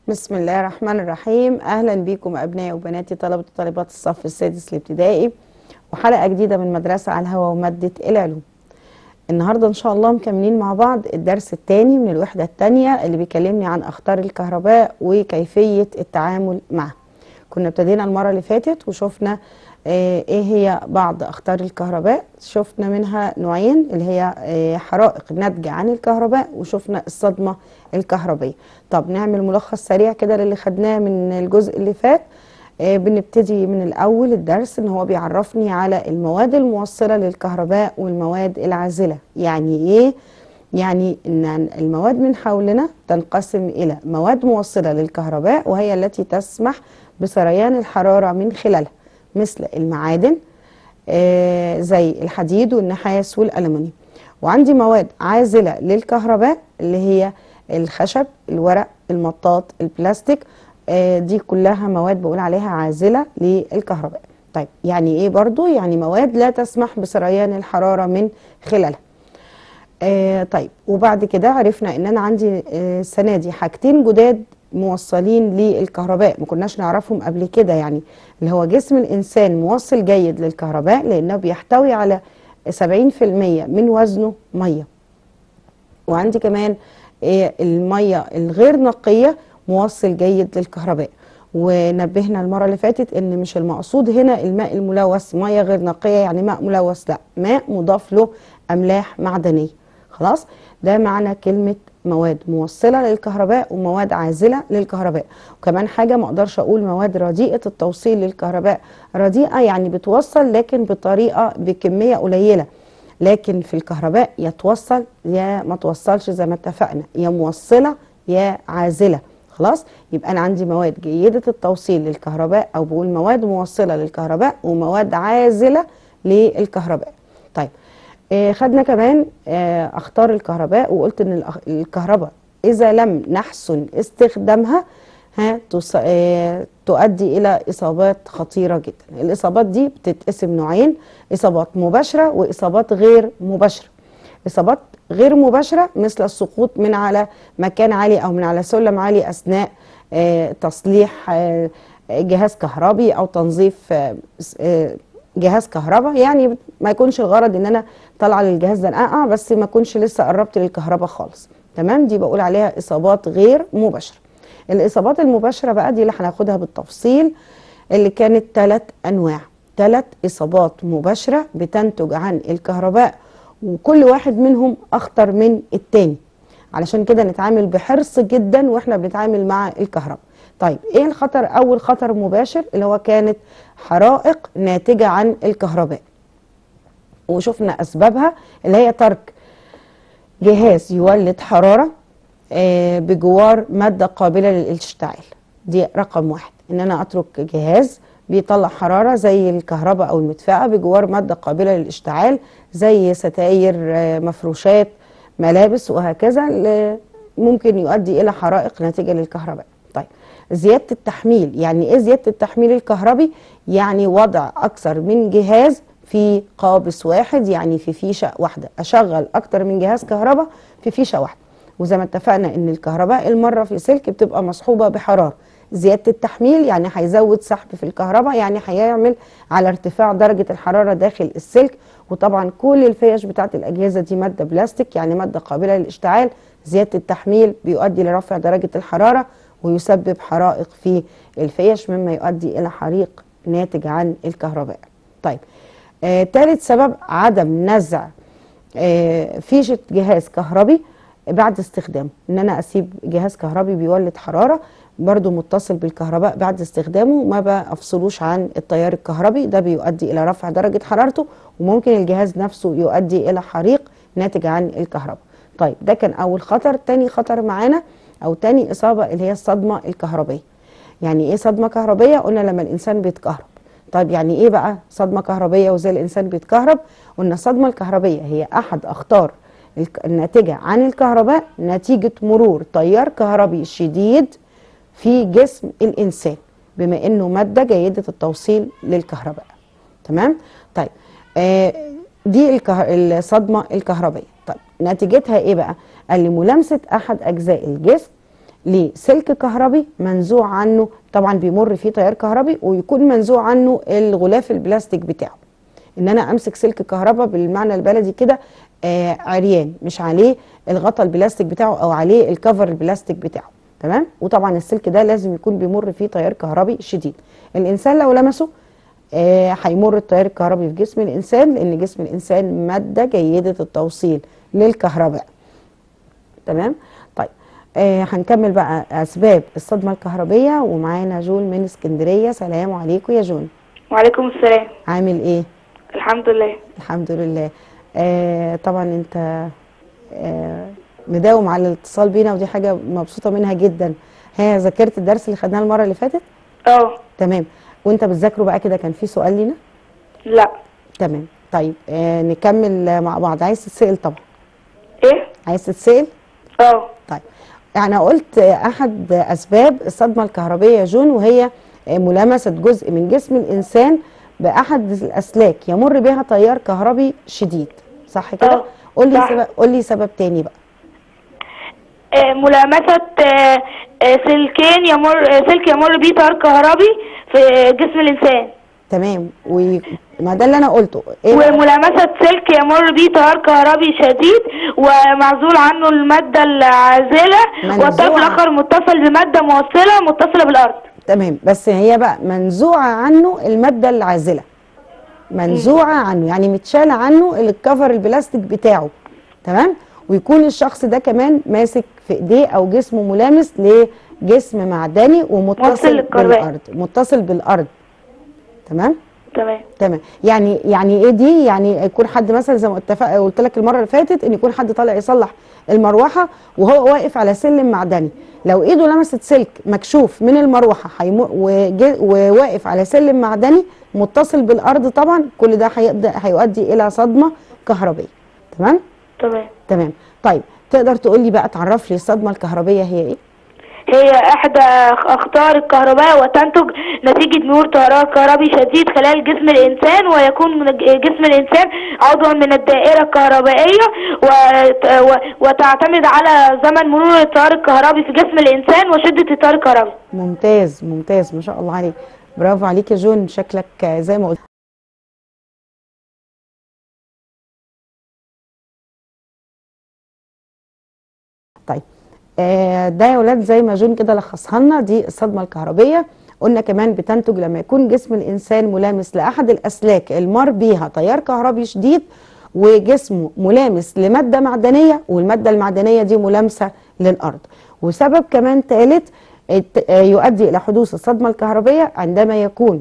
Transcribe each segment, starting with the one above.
بسم الله الرحمن الرحيم اهلا بكم ابنائي وبناتي طلبه وطالبات الصف السادس الابتدائي وحلقه جديده من مدرسه على الهواء وماده العلوم النهارده ان شاء الله مكملين مع بعض الدرس الثاني من الوحده الثانيه اللي بيكلمني عن اخطار الكهرباء وكيفيه التعامل معها كنا ابتدينا المره اللي فاتت وشفنا آه، ايه هي بعض اخطار الكهرباء شفنا منها نوعين اللي هي آه، حرائق ناتجه عن الكهرباء وشفنا الصدمه الكهربيه طب نعمل ملخص سريع كده للي خدناه من الجزء اللي فات آه، بنبتدي من الاول الدرس ان هو بيعرفني على المواد الموصله للكهرباء والمواد العازله يعني ايه يعني ان المواد من حولنا تنقسم الى مواد موصله للكهرباء وهي التي تسمح بسريان الحراره من خلالها مثل المعادن آه، زي الحديد والنحاس والألمنيوم وعندي مواد عازلة للكهرباء اللي هي الخشب الورق المطاط البلاستيك آه، دي كلها مواد بقول عليها عازلة للكهرباء طيب يعني ايه برضو يعني مواد لا تسمح بسريان الحرارة من خلالها آه طيب وبعد كده عرفنا ان انا عندي آه السنه دي حاجتين جداد موصلين للكهرباء ما كناش نعرفهم قبل كده يعني اللي هو جسم الانسان موصل جيد للكهرباء لانه بيحتوي على 70% من وزنه ميه وعندي كمان آه الميه الغير نقيه موصل جيد للكهرباء ونبهنا المره اللي فاتت ان مش المقصود هنا الماء الملوث ميه غير نقيه يعني ماء ملوث لا ماء مضاف له املاح معدنيه خلاص ده معنى كلمه مواد موصله للكهرباء ومواد عازله للكهرباء وكمان حاجه ما اقدرش اقول مواد رديئه التوصيل للكهرباء رديئه يعني بتوصل لكن بطريقه بكميه قليله لكن في الكهرباء يا توصل يا ما توصلش زي ما اتفقنا يا موصله يا عازله خلاص يبقى انا عندي مواد جيده التوصيل للكهرباء او بقول مواد موصله للكهرباء ومواد عازله للكهرباء طيب آه خدنا كمان آه اخطار الكهرباء وقلت ان الأخ- الكهرباء اذا لم نحسن استخدامها ها تص... آه تؤدي الى اصابات خطيره جدا الاصابات دي بتتقسم نوعين اصابات مباشره واصابات غير مباشره اصابات غير مباشره مثل السقوط من على مكان عالي او من على سلم عالي اثناء آه تصليح آه جهاز كهربي او تنظيف آه س- آه جهاز كهرباء يعني ما يكونش الغرض ان انا طالعه للجهاز ده اقع بس ما اكونش لسه قربت للكهرباء خالص تمام دي بقول عليها اصابات غير مباشره الاصابات المباشره بقى دي اللي هناخدها بالتفصيل اللي كانت ثلاث انواع ثلاث اصابات مباشره بتنتج عن الكهرباء وكل واحد منهم اخطر من التاني علشان كده نتعامل بحرص جدا واحنا بنتعامل مع الكهرباء طيب ايه الخطر اول خطر مباشر اللي هو كانت حرائق ناتجه عن الكهرباء وشفنا اسبابها اللي هي ترك جهاز يولد حراره آه، بجوار ماده قابله للاشتعال دي رقم واحد ان انا اترك جهاز بيطلع حراره زي الكهرباء او المدفأة بجوار ماده قابله للاشتعال زي ستاير آه، مفروشات ملابس وهكذا ل- ممكن يؤدي الى حرائق ناتجه للكهرباء طيب زياده التحميل يعني ايه زياده التحميل الكهربي يعني وضع اكثر من جهاز في قابس واحد يعني في فيشه واحده اشغل اكتر من جهاز كهرباء في فيشه واحده وزي ما اتفقنا ان الكهرباء المره في سلك بتبقى مصحوبه بحراره زياده التحميل يعني هيزود سحب في الكهرباء يعني هيعمل على ارتفاع درجه الحراره داخل السلك وطبعا كل الفيش بتاعت الاجهزه دي ماده بلاستيك يعني ماده قابله للاشتعال زياده التحميل بيؤدي لرفع درجه الحراره ويسبب حرائق في الفيش مما يؤدي الى حريق ناتج عن الكهرباء طيب آه، ثالث سبب عدم نزع آه، فيشه جهاز كهربي بعد استخدامه ان انا اسيب جهاز كهربي بيولد حراره برضو متصل بالكهرباء بعد استخدامه ما بفصلوش عن التيار الكهربي ده بيؤدي الى رفع درجه حرارته وممكن الجهاز نفسه يؤدي الى حريق ناتج عن الكهرباء طيب ده كان اول خطر تاني خطر معانا او تاني اصابه اللي هي الصدمه الكهربيه يعني ايه صدمه كهربيه قلنا لما الانسان بيتكهرب طيب يعني ايه بقى صدمه كهربيه وازاي الانسان بيتكهرب قلنا الصدمه الكهربيه هي احد اخطار الك- الناتجه عن الكهرباء نتيجه مرور تيار كهربي شديد في جسم الانسان بما انه ماده جيده التوصيل للكهرباء تمام طيب آه دي الكه... الصدمه الكهربيه طيب نتيجتها ايه بقى قال لي ملامسه احد اجزاء الجسم ليه سلك كهربي منزوع عنه طبعا بيمر فيه تيار كهربي ويكون منزوع عنه الغلاف البلاستيك بتاعه ان انا امسك سلك كهرباء بالمعنى البلدي كده آه عريان مش عليه الغطا البلاستيك بتاعه او عليه الكفر البلاستيك بتاعه تمام وطبعا السلك ده لازم يكون بيمر فيه تيار كهربي شديد الانسان لو لمسه آه، هيمر التيار الكهربي في جسم الانسان لان جسم الانسان ماده جيده التوصيل للكهرباء تمام طيب آه هنكمل بقى اسباب الصدمه الكهربيه ومعانا جون من اسكندريه سلام عليكم يا جون وعليكم السلام عامل ايه الحمد لله الحمد لله آه طبعا انت آه مداوم على الاتصال بينا ودي حاجه مبسوطه منها جدا ها ذاكرت الدرس اللي خدناه المره اللي فاتت اه تمام وانت بتذاكره بقى كده كان في سؤال لينا لا تمام طيب آه نكمل آه، مع بعض عايز تتسأل طبعا ايه عايز تتسأل اه طيب يعني قلت آه، احد اسباب الصدمه الكهربيه يا جون وهي آه، ملامسه جزء من جسم الانسان باحد الاسلاك يمر بها تيار كهربي شديد صح كده آه، قول لي صح. سبب قول لي سبب تاني بقى آه، ملامسة آه، آه، سلكين يمر آه، سلك يمر بيه تيار كهربي في جسم الإنسان تمام وما ده اللي انا قلته ايه بقى؟ وملامسة سلك يمر بيه تيار كهربي شديد ومعزول عنه المادة العازلة منزوعة. والطرف الآخر متصل بمادة موصلة متصلة بالأرض تمام بس هي بقى منزوعه عنه الماده العازله منزوعه عنه يعني متشال عنه الكفر البلاستيك بتاعه تمام ويكون الشخص ده كمان ماسك في ايديه او جسمه ملامس لجسم معدني موصل ومتصل للكهرباء. بالارض متصل بالارض تمام تمام تمام يعني يعني ايه دي يعني يكون حد مثلا زي ما اتفق قلت لك المره اللي فاتت ان يكون حد طالع يصلح المروحه وهو واقف على سلم معدني لو ايده لمست سلك مكشوف من المروحه هيمو- وجي- وواقف على سلم معدني متصل بالارض طبعا كل ده هيبدا هيؤدي الى صدمه كهربيه تمام تمام تمام طيب تقدر تقول لي بقى تعرف لي الصدمه الكهربيه هي ايه هي احدى اخطار الكهرباء وتنتج نتيجة مرور تيار كهربي شديد خلال جسم الانسان ويكون من ج- جسم الانسان عضوا من الدائرة الكهربائية وت- و- وتعتمد على زمن مرور التيار الكهربي في جسم الانسان وشدة التيار الكهربي ممتاز ممتاز ما شاء الله عليك برافو عليك يا جون شكلك آه، زي ما قلت طيب آه، ده يا ولاد زي ما جون كده لخصها لنا دي الصدمه الكهربيه قلنا كمان بتنتج لما يكون جسم الانسان ملامس لاحد الاسلاك المر بيها تيار كهربي شديد وجسمه ملامس لماده معدنيه والماده المعدنيه دي ملامسه للارض وسبب كمان ثالث يؤدي الى حدوث الصدمه الكهربيه عندما يكون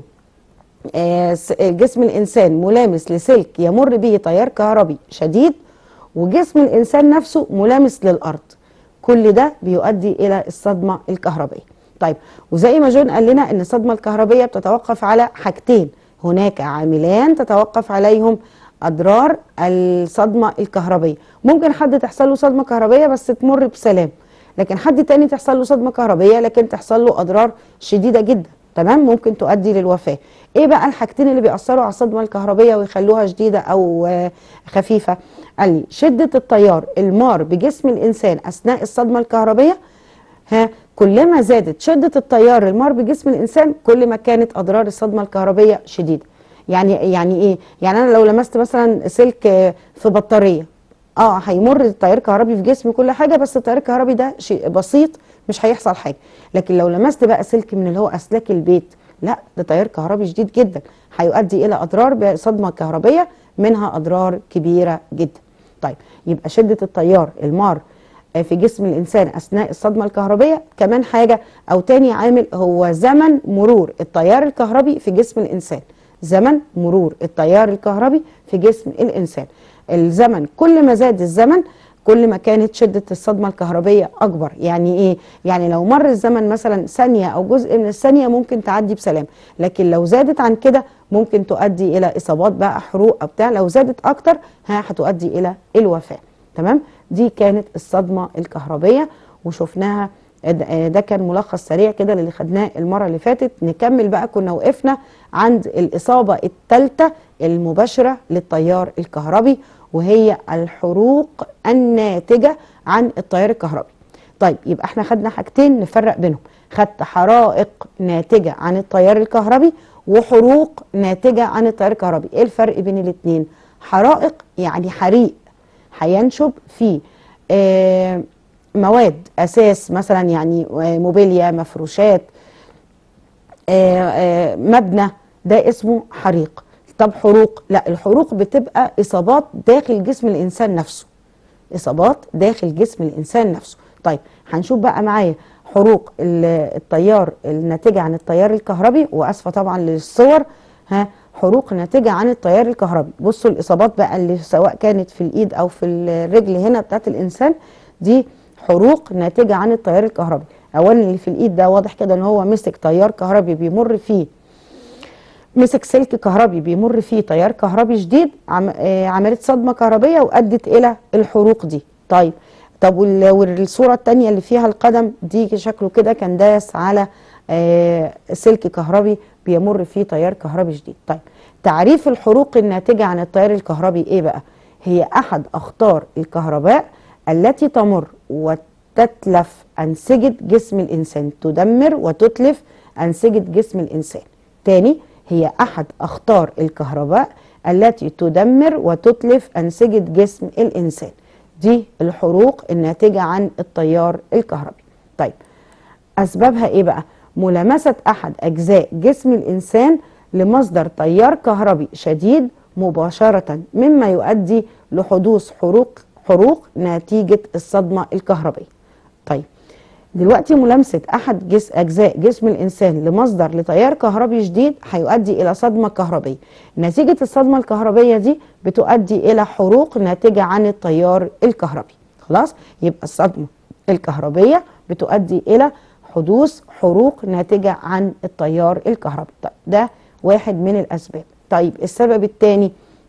آه، س- جسم الانسان ملامس لسلك يمر به تيار كهربي شديد وجسم الانسان نفسه ملامس للارض كل ده بيؤدي الى الصدمه الكهربيه طيب وزي ما جون قال لنا ان الصدمه الكهربيه بتتوقف على حاجتين هناك عاملان تتوقف عليهم اضرار الصدمه الكهربيه ممكن حد تحصل له صدمه كهربيه بس تمر بسلام لكن حد تاني تحصل له صدمه كهربيه لكن تحصل له اضرار شديده جدا تمام ممكن تؤدي للوفاه ايه بقى الحاجتين اللي بيأثروا على الصدمه الكهربيه ويخلوها شديده او آه، خفيفه قال لي شده التيار المار بجسم الانسان اثناء الصدمه الكهربيه ها كلما زادت شده التيار المار بجسم الانسان كل ما كانت اضرار الصدمه الكهربيه شديده يعني يعني ايه يعني انا لو لمست مثلا سلك آه، في بطاريه اه هيمر التيار الكهربي في جسمي كل حاجه بس التيار الكهربي ده شيء بسيط مش هيحصل حاجه لكن لو لمست بقى سلك من اللي هو اسلاك البيت لا ده تيار كهربي شديد جدا هيؤدي الى اضرار بصدمه كهربيه منها اضرار كبيره جدا طيب يبقى شده التيار المار آه، في جسم الانسان اثناء الصدمه الكهربيه كمان حاجه او تاني عامل هو زمن مرور التيار الكهربي في جسم الانسان زمن مرور التيار الكهربي في جسم الانسان الزمن كل ما زاد الزمن كل ما كانت شدة الصدمة الكهربية أكبر يعني إيه؟ يعني لو مر الزمن مثلا ثانية أو جزء من الثانية ممكن تعدي بسلام لكن لو زادت عن كده ممكن تؤدي إلى إصابات بقى حروق أو بتاع لو زادت أكتر ها هتؤدي إلى الوفاة تمام؟ دي كانت الصدمة الكهربية وشفناها ده ده كان ملخص سريع كده للي خدناه المره اللي فاتت نكمل بقى كنا وقفنا عند الاصابه الثالثه المباشره للتيار الكهربي وهي الحروق الناتجه عن التيار الكهربي طيب يبقى احنا خدنا حاجتين نفرق بينهم خدت حرائق ناتجة عن التيار الكهربي وحروق ناتجة عن التيار الكهربي ايه الفرق بين الاتنين حرائق يعني حريق هينشب في آه مواد اساس مثلا يعني آه موبيليا مفروشات آه آه مبنى ده اسمه حريق طب حروق لا الحروق بتبقى اصابات داخل جسم الانسان نفسه اصابات داخل جسم الانسان نفسه طيب هنشوف بقى معايا حروق ال- التيار الناتجه عن التيار الكهربي واسفه طبعا للصور ها حروق ناتجه عن التيار الكهربي بصوا الاصابات بقى اللي سواء كانت في الايد او في الرجل هنا بتاعت الانسان دي حروق ناتجه عن التيار الكهربي اولا اللي في الايد ده واضح كده ان هو مسك تيار كهربي بيمر فيه مسك سلك كهربي بيمر فيه تيار كهربي شديد عم آه عملت صدمه كهربيه وادت الى الحروق دي طيب طب وال- والصوره الثانيه اللي فيها القدم دي شكله كده كان داس على آه سلك كهربي بيمر فيه تيار كهربي شديد طيب تعريف الحروق الناتجه عن التيار الكهربي ايه بقى هي احد اخطار الكهرباء التي تمر وتتلف انسجه جسم الانسان تدمر وتتلف انسجه جسم الانسان تاني هي احد اخطار الكهرباء التي تدمر وتتلف انسجه جسم الانسان دي الحروق الناتجه عن التيار الكهربي طيب اسبابها ايه بقى ملامسه احد اجزاء جسم الانسان لمصدر تيار كهربي شديد مباشره مما يؤدي لحدوث حروق حروق نتيجه الصدمه الكهربيه طيب دلوقتي ملامسه احد جس اجزاء جسم الانسان لمصدر لتيار كهربي شديد هيؤدي الى صدمه كهربيه نتيجه الصدمه الكهربيه دي بتؤدي الى حروق ناتجه عن التيار الكهربي خلاص يبقى الصدمه الكهربيه بتؤدي الى حدوث حروق ناتجه عن التيار الكهربي طيب ده واحد من الاسباب طيب السبب الثاني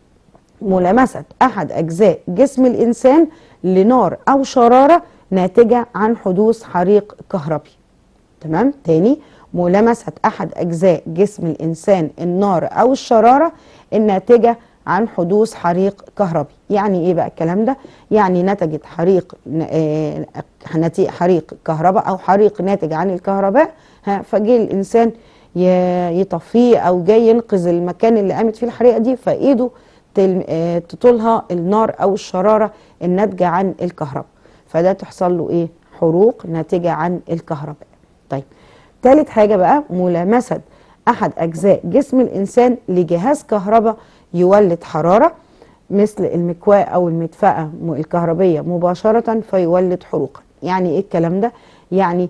ملامسة أحد أجزاء جسم الإنسان لنار أو شرارة ناتجة عن حدوث حريق كهربي تمام تاني ملامسة أحد أجزاء جسم الإنسان النار أو الشرارة الناتجة عن حدوث حريق كهربي يعني إيه بقى الكلام ده يعني نتجت حريق آه، نتيجة حريق كهرباء أو حريق ناتج عن الكهرباء ها فجه الإنسان ي- يطفيه أو جاي ينقذ المكان اللي قامت فيه الحريقة دي فإيده تل- آه، تطولها النار او الشراره الناتجه عن الكهرباء فده تحصل له ايه حروق ناتجه عن الكهرباء طيب ثالث حاجه بقى ملامسه احد اجزاء جسم الانسان لجهاز كهرباء يولد حراره مثل المكواه او المدفأة م- الكهربيه مباشره فيولد حروقا يعني ايه الكلام ده يعني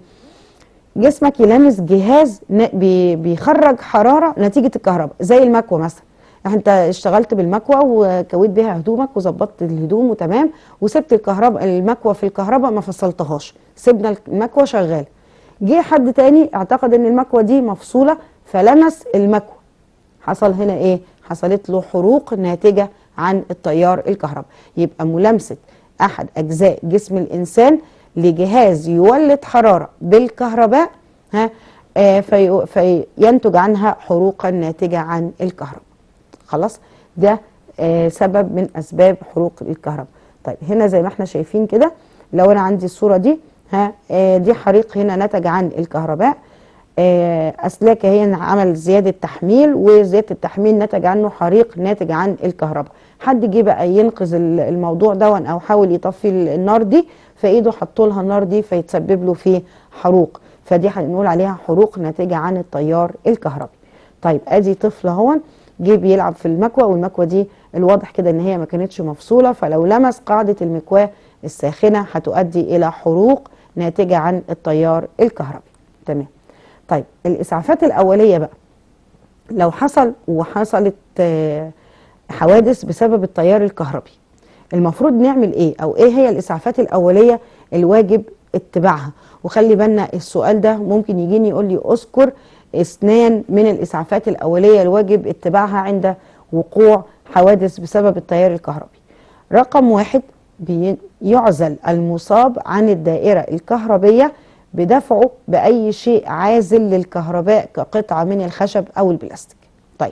جسمك يلامس جهاز ن- بي- بيخرج حراره نتيجه الكهرباء زي المكوى مثلا انت اشتغلت بالمكوى وكويت بيها هدومك وظبطت الهدوم وتمام وسبت الكهرباء المكوى في الكهرباء ما فصلتهاش سيبنا المكوى شغال جه حد تاني اعتقد ان المكوى دي مفصوله فلمس المكوى حصل هنا ايه حصلت له حروق ناتجه عن التيار الكهرباء يبقى ملامسه احد اجزاء جسم الانسان لجهاز يولد حراره بالكهرباء ها آه في فينتج عنها حروقا ناتجه عن الكهرباء خلاص ده آه سبب من اسباب حروق الكهرباء طيب هنا زي ما احنا شايفين كده لو انا عندي الصوره دي ها آه دي حريق هنا نتج عن الكهرباء آه اسلاك هي عمل زياده تحميل وزياده التحميل نتج عنه حريق ناتج عن الكهرباء حد جه بقى ينقذ ال- الموضوع ده او حاول يطفي ال- النار دي فايده حطوا لها النار دي فيتسبب له في حروق فدي هنقول عليها حروق ناتجه عن التيار الكهربي طيب ادي طفل اهون جه بيلعب في المكوى والمكوى دي الواضح كده ان هي ما كانتش مفصوله فلو لمس قاعده المكواه الساخنه هتؤدي الى حروق ناتجه عن التيار الكهربي تمام طيب الاسعافات الاوليه بقى لو حصل وحصلت آه، حوادث بسبب التيار الكهربي المفروض نعمل ايه او ايه هي الاسعافات الاوليه الواجب اتباعها وخلي بالنا السؤال ده ممكن يجيني يقول لي اذكر اثنان من الاسعافات الاوليه الواجب اتباعها عند وقوع حوادث بسبب التيار الكهربي رقم واحد بي- يعزل المصاب عن الدائره الكهربيه بدفعه باي شيء عازل للكهرباء كقطعه من الخشب او البلاستيك طيب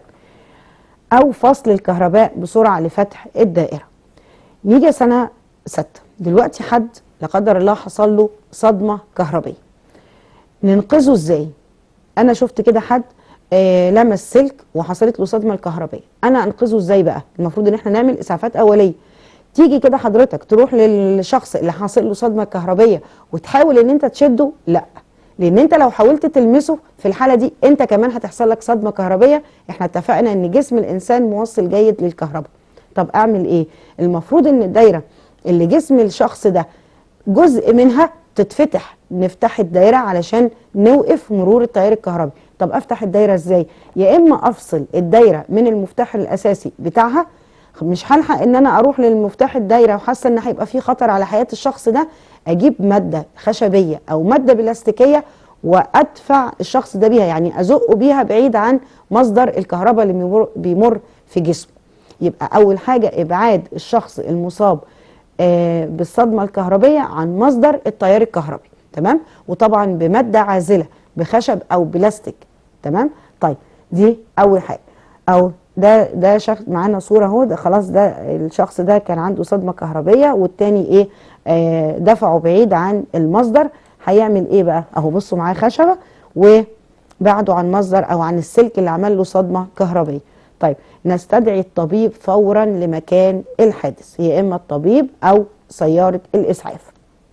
او فصل الكهرباء بسرعه لفتح الدائره نيجي سنه ستة دلوقتي حد لا قدر الله حصل له صدمه كهربيه ننقذه ازاي انا شفت كده حد آه لمس سلك وحصلت له صدمه الكهربيه انا انقذه ازاي بقى المفروض ان احنا نعمل اسعافات اوليه تيجي كده حضرتك تروح للشخص اللي حاصل له صدمه كهربيه وتحاول ان انت تشده لا لان انت لو حاولت تلمسه في الحاله دي انت كمان هتحصل لك صدمه كهربيه احنا اتفقنا ان جسم الانسان موصل جيد للكهرباء طب اعمل ايه المفروض ان الدايره اللي جسم الشخص ده جزء منها تتفتح نفتح الدايره علشان نوقف مرور التيار الكهربي طب افتح الدايره ازاي يا اما افصل الدايره من المفتاح الاساسي بتاعها مش هلحق ان انا اروح للمفتاح الدايره وحاسه ان هيبقى في خطر على حياه الشخص ده اجيب ماده خشبيه او ماده بلاستيكيه وادفع الشخص ده بيها يعني ازقه بيها بعيد عن مصدر الكهرباء اللي بيمر, بيمر في جسمه يبقى اول حاجه ابعاد الشخص المصاب آه بالصدمه الكهربيه عن مصدر التيار الكهربي تمام وطبعا بماده عازله بخشب او بلاستيك تمام طيب دي اول حاجه او ده ده شخص معانا صوره اهو ده خلاص ده الشخص ده كان عنده صدمه كهربيه والتاني ايه آه دفعه بعيد عن المصدر هيعمل ايه بقى اهو بصوا معاه خشبه وبعده عن مصدر او عن السلك اللي عمل له صدمه كهربيه طيب نستدعي الطبيب فورا لمكان الحادث يا اما الطبيب او سياره الاسعاف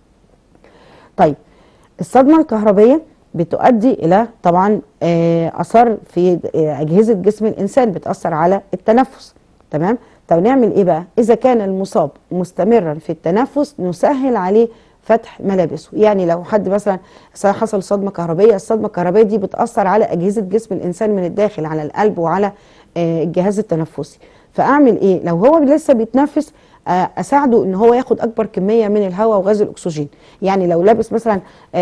طيب الصدمه الكهربيه بتؤدي الى طبعا اثار في اجهزه جسم الانسان بتاثر على التنفس تمام طب نعمل ايه بقى اذا كان المصاب مستمرا في التنفس نسهل عليه فتح ملابسه يعني لو حد مثلا حصل صدمه كهربيه الصدمه الكهربيه دي بتاثر على اجهزه جسم الانسان من الداخل على القلب وعلى الجهاز التنفسي فاعمل ايه لو هو لسه بيتنفس اساعده ان هو ياخد اكبر كميه من الهواء وغاز الاكسجين يعني لو لابس مثلا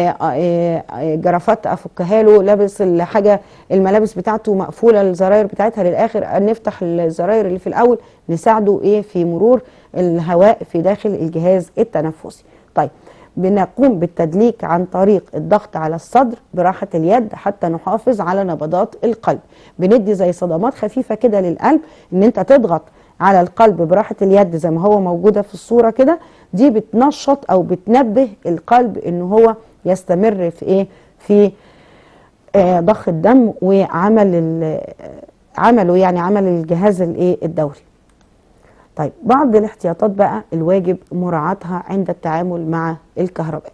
جرافات افكها له لابس الحاجه الملابس بتاعته مقفوله الزراير بتاعتها للاخر نفتح الزراير اللي في الاول نساعده ايه في مرور الهواء في داخل الجهاز التنفسي طيب بنقوم بالتدليك عن طريق الضغط على الصدر براحة اليد حتى نحافظ على نبضات القلب بندي زي صدمات خفيفة كده للقلب ان انت تضغط على القلب براحة اليد زي ما هو موجودة في الصورة كده دي بتنشط او بتنبه القلب ان هو يستمر في ايه في آه ضخ الدم وعمل عمله يعني عمل الجهاز الايه الدوري طيب بعض الاحتياطات بقى الواجب مراعاتها عند التعامل مع الكهرباء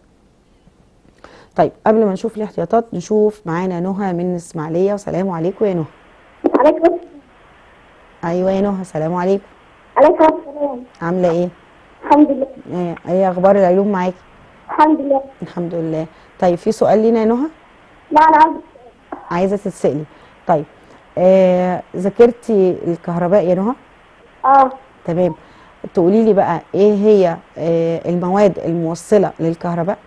طيب قبل ما نشوف الاحتياطات نشوف معانا نهى من اسماعيليه وسلام عليكم يا نهى عليكم ايوه يا نهى سلام عليكم عليكم السلام عامله ايه الحمد لله ايه ايه اخبار العلوم معاكي الحمد لله الحمد لله طيب في سؤال لينا يا نهى لا انا عايزه عايزه تتسالي طيب آه ذاكرتي الكهرباء يا نهى اه تمام تقولي لي بقى ايه هي آه المواد الموصله للكهرباء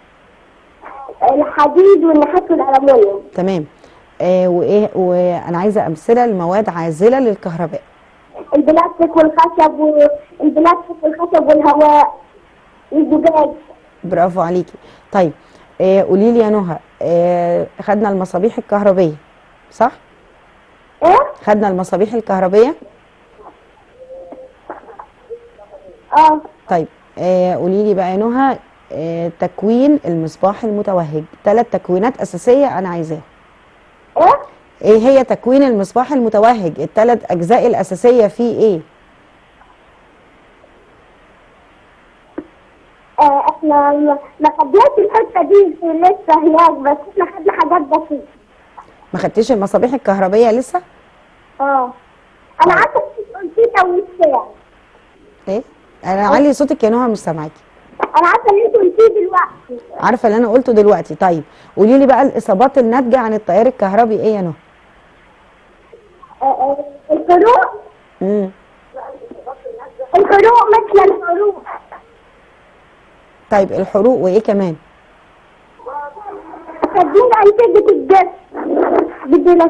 الحديد والنحاس والالومنيوم تمام آه وايه وانا عايزه امثله لمواد عازله للكهرباء البلاستيك والخشب والبلاستيك والخشب والهواء والزجاج برافو عليكي طيب آه قولي لي يا نهى آه خدنا المصابيح الكهربيه صح ايه خدنا المصابيح الكهربيه اه طيب آه قولي لي بقى يا نهى آه تكوين المصباح المتوهج ثلاث تكوينات اساسيه انا عايزاها ايه ايه هي تكوين المصباح المتوهج الثلاث اجزاء الاساسيه فيه ايه آه، احنا ما ما خدناش الحته دي في لسه هناك بس احنا خدنا حاجات بسيطه ما خدتيش المصابيح الكهربيه لسه اه انا عارفه انت قلتي توسيع ايه انا علي صوتك يا نهى مش سامعاكي انا عارفه ان انت قلتيه دلوقتي عارفه اللي انا قلته دلوقتي طيب قولي لي بقى الاصابات الناتجه عن التيار الكهربي ايه يا نهى آه، آه، الحروق امم الحروق مثل الحروق طيب الحروق وايه كمان تدين انسجه الجسم بدون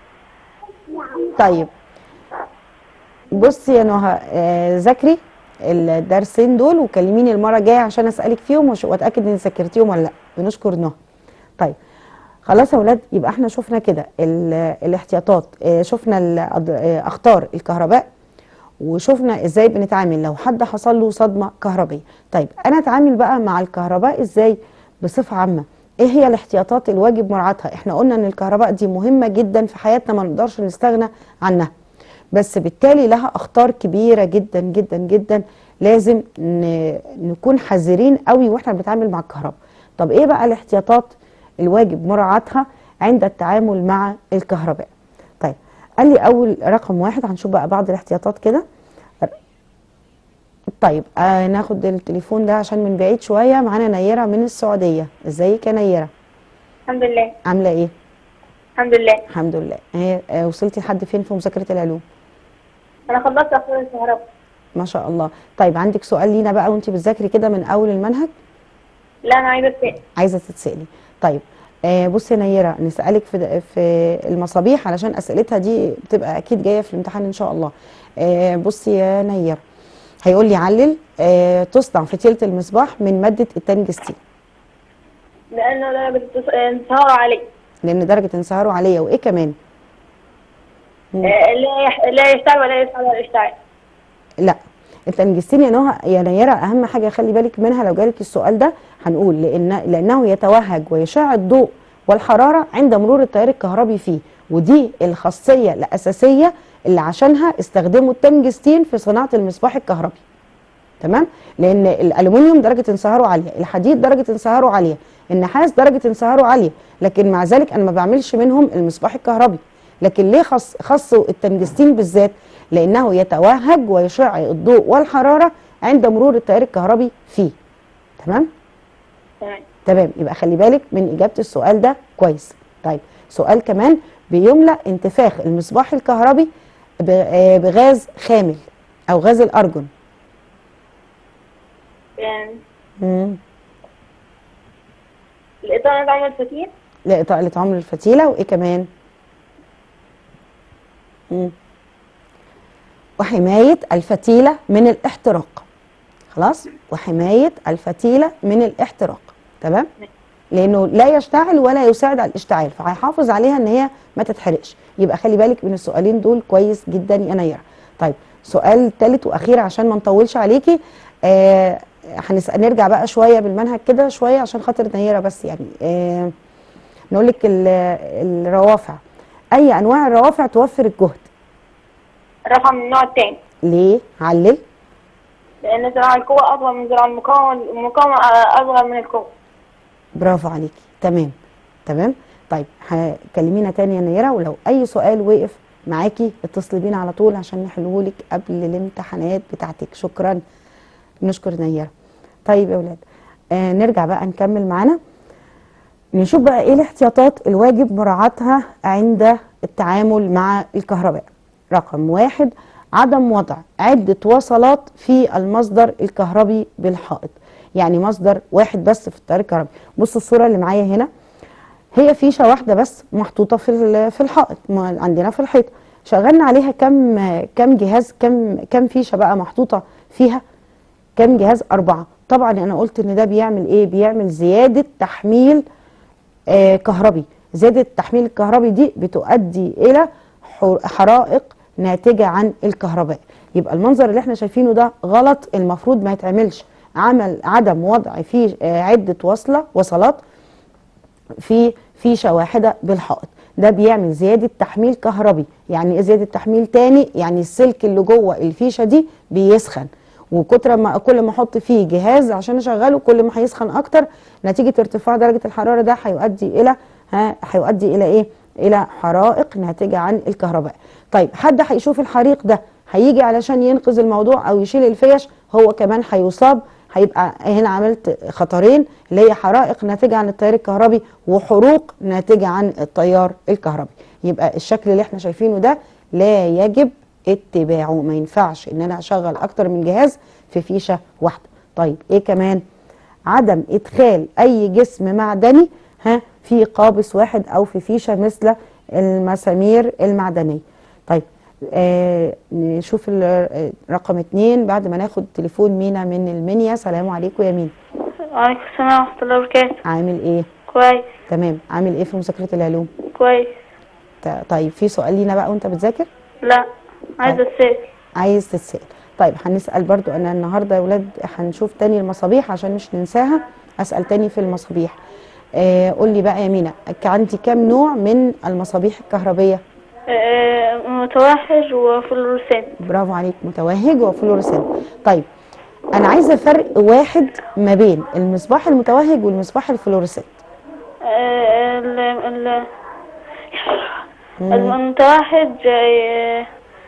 طيب بصي يا نهى آه، ذاكري الدرسين دول وكلميني المره الجايه عشان اسالك فيهم وش- واتاكد ان ذاكرتيهم ولا لا بنشكر نهى طيب خلاص يا ولاد يبقى احنا شفنا كده ال- الاحتياطات آه، شفنا ال- أض- آه، اخطار الكهرباء وشفنا ازاي بنتعامل لو حد حصل له صدمه كهربيه طيب انا اتعامل بقى مع الكهرباء ازاي بصفه عامه ايه هي الاحتياطات الواجب مراعاتها احنا قلنا ان الكهرباء دي مهمه جدا في حياتنا ما نقدرش نستغنى عنها بس بالتالي لها اخطار كبيره جدا جدا جدا لازم ن- نكون حذرين قوي واحنا بنتعامل مع الكهرباء طب ايه بقى الاحتياطات الواجب مراعاتها عند التعامل مع الكهرباء طيب قال لي اول رقم واحد هنشوف بقى بعض الاحتياطات كده طيب آه ناخد التليفون ده عشان من بعيد شويه معانا نيره من السعوديه ازيك يا نيره الحمد لله عامله ايه الحمد لله الحمد لله هي آه وصلتي لحد فين في مذاكره العلوم انا خلصت اخبار الكهرباء ما شاء الله طيب عندك سؤال لينا بقى وانت بتذاكري كده من اول المنهج لا انا عايزه اتسال عايزه تتسالي طيب آه بصي يا نيره نسالك في في المصابيح علشان اسئلتها دي بتبقى اكيد جايه في الامتحان ان شاء الله آه بصي يا نيره هيقول لي علل آه تصنع فتيله المصباح من ماده التنجستين لانه درجه التص- انصهاره عليه لان درجه انصهاره عاليه وايه كمان مم. آه، لا يح- لا يشتعل ولا يفعل ولا يشتعل لا التنجستين يا نهى يا نيره اهم حاجه خلي بالك منها لو جالك السؤال ده هنقول لان لانه يتوهج ويشع الضوء والحراره عند مرور التيار الكهربي فيه ودي الخاصيه الاساسيه اللي عشانها استخدموا التنجستين في صناعه المصباح الكهربي تمام لان الالومنيوم درجه انصهاره عاليه الحديد درجه انصهاره عاليه النحاس درجه انصهاره عاليه لكن مع ذلك انا ما بعملش منهم المصباح الكهربي لكن ليه خص خصوا التنجستين بالذات لانه يتوهج ويشع الضوء والحراره عند مرور التيار الكهربي فيه تمام تمام تمام يبقى خلي بالك من اجابه السؤال ده كويس طيب سؤال كمان بيملأ انتفاخ المصباح الكهربي ب- آه، بغاز خامل او غاز الارجون يعني مم. الإطار بعمل فتيل لإطالة عمر الفتيلة وإيه كمان؟ مم. وحماية الفتيلة من الاحتراق خلاص؟ وحماية الفتيلة من الاحتراق تمام؟ لأنه لا يشتعل ولا يساعد على الاشتعال فهيحافظ عليها إن هي ما تتحرقش يبقى خلي بالك من السؤالين دول كويس جدا يا نيرة طيب سؤال ثالث وأخير عشان ما نطولش عليكي آه هنسأل نرجع بقى شوية بالمنهج كده شوية عشان خاطر نيرة بس يعني آه نقول لك ال- الروافع اي انواع الروافع توفر الجهد رفع من النوع التاني ليه علل لأن ذراع القوة أصغر من ذراع المقاومة المقاومة أصغر من القوة برافو عليكي تمام تمام طيب هكلمينا تاني يا نيره ولو اي سؤال وقف معاكي اتصلي بينا على طول عشان نحله لك قبل الامتحانات بتاعتك شكرا نشكر نيره طيب يا ولاد آه نرجع بقى نكمل معانا نشوف بقى ايه الاحتياطات الواجب مراعاتها عند التعامل مع الكهرباء رقم واحد عدم وضع عدة وصلات في المصدر الكهربي بالحائط يعني مصدر واحد بس في التيار الكهربي بص الصورة اللي معايا هنا هي فيشة واحدة بس محطوطة في ال- في الحائط ما عندنا في الحيط شغلنا عليها كم كم جهاز كم كم فيشة بقى محطوطة فيها كم جهاز أربعة طبعا أنا قلت إن ده بيعمل إيه بيعمل زيادة تحميل آه كهربي زيادة التحميل الكهربي دي بتؤدي إلى حر- حرائق ناتجة عن الكهرباء يبقى المنظر اللي احنا شايفينه ده غلط المفروض ما يتعملش عمل عدم وضع فيه آه، عدة وصلة وصلات في فيشه واحده بالحائط ده بيعمل زياده تحميل كهربي يعني ايه زياده تحميل تاني يعني السلك اللي جوه الفيشه دي بيسخن وكتر ما كل ما احط فيه جهاز عشان اشغله كل ما هيسخن اكتر نتيجه ارتفاع درجه الحراره ده هيؤدي الى ها هيؤدي الى ايه الى حرائق ناتجه عن الكهرباء طيب حد هيشوف الحريق ده هيجي علشان ينقذ الموضوع او يشيل الفيش هو كمان هيصاب هيبقى هنا عملت خطرين اللي هي حرائق ناتجه عن التيار الكهربي وحروق ناتجه عن التيار الكهربي يبقى الشكل اللي احنا شايفينه ده لا يجب اتباعه ما ينفعش ان انا اشغل اكتر من جهاز في فيشه واحده طيب ايه كمان عدم ادخال اي جسم معدني ها في قابس واحد او في فيشه مثل المسامير المعدنيه طيب آه نشوف ال- آه، رقم اتنين بعد ما ناخد تليفون مينا من المنيا سلام عليكم يا مينا وعليكم السلام ورحمة الله وبركاته عامل ايه كويس تمام عامل ايه في مذاكره العلوم كويس ت- طيب في سؤال لينا بقى وانت بتذاكر لا عايزة أتسأل عايز تتسال طيب هنسال برضو انا النهارده يا ولاد هنشوف تاني المصابيح عشان مش ننساها اسال تاني في المصابيح آه قول لي بقى يا مينا ك- عندي كام نوع من المصابيح الكهربيه آه، متوحش وفلوروسنت برافو عليك متوهج وفلورسنت طيب انا عايزه فرق واحد ما بين المصباح المتوهج والمصباح الفلورسنت آه، ال- ال- المتوحد آه،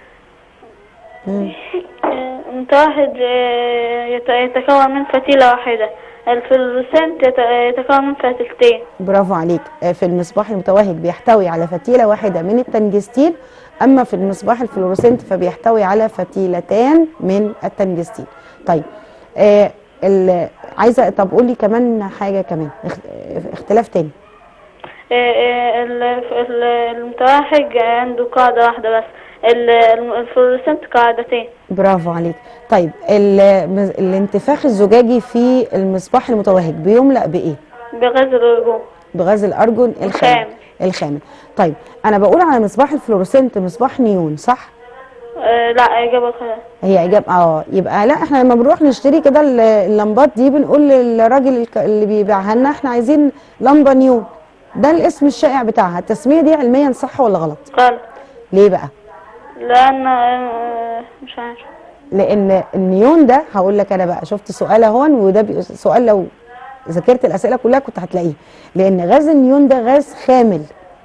مم. آه، المتوحد آه، يت- يتكون من فتيلة واحدة الفلوروسنت يت- يتكون من فتيلتين برافو عليك آه، في المصباح المتوهج بيحتوي على فتيله واحده من التنجستين اما في المصباح الفلورسنت فبيحتوي على فتيلتان من التنجستين طيب آه ال- عايزه طب قول لي كمان حاجه كمان اخ- آه، اختلاف تاني آه، آه، ال- ال- المتوحد عنده قاعدة واحدة بس ال- الفلوروسنت قاعدتين برافو عليك طيب ال- الانتفاخ الزجاجي في المصباح المتوهج بيملأ بايه بغاز الأرجون بغاز الارجون الخام الخام. الخامل طيب انا بقول على مصباح الفلورسنت مصباح نيون صح آه، لا إجابة خلاص هي اجابه اه يبقى لا احنا لما بنروح نشتري كده ال- اللمبات دي بنقول للراجل الك- اللي بيبيعها لنا احنا عايزين لمبه نيون ده الاسم الشائع بتاعها التسميه دي علميا صح ولا غلط غلط ليه بقى لأن آه، مش عارف لان النيون ده هقول لك انا بقى شفت سؤال اهون وده بي- سؤال لو ذاكرت الاسئله كلها كنت هتلاقيه لان غاز النيون ده غاز خامل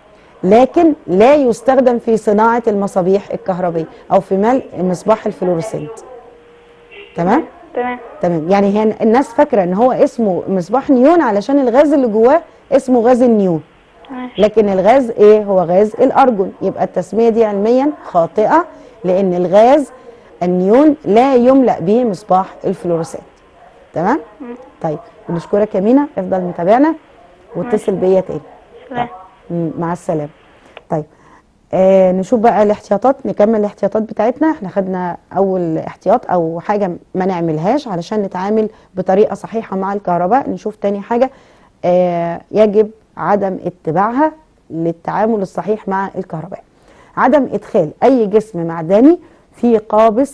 لكن لا يستخدم في صناعه المصابيح الكهربيه او في ملء مصباح الفلورسنت تمام تمام تمام يعني هي الناس فاكره ان هو اسمه مصباح نيون علشان الغاز اللي جواه اسمه غاز النيون ماشي لكن الغاز ايه هو غاز الارجون يبقى التسميه دي علميا خاطئه لان الغاز النيون لا يملا به مصباح الفلورسنت تمام طيب بنشكرك يا مينا افضل متابعنا واتصل بيا تاني سلام مم، مع السلامه طيب آه نشوف بقى الاحتياطات نكمل الاحتياطات بتاعتنا احنا خدنا اول احتياط او حاجه ما نعملهاش علشان نتعامل بطريقه صحيحه مع الكهرباء نشوف تاني حاجه آه يجب عدم اتباعها للتعامل الصحيح مع الكهرباء عدم ادخال اي جسم معدني في قابس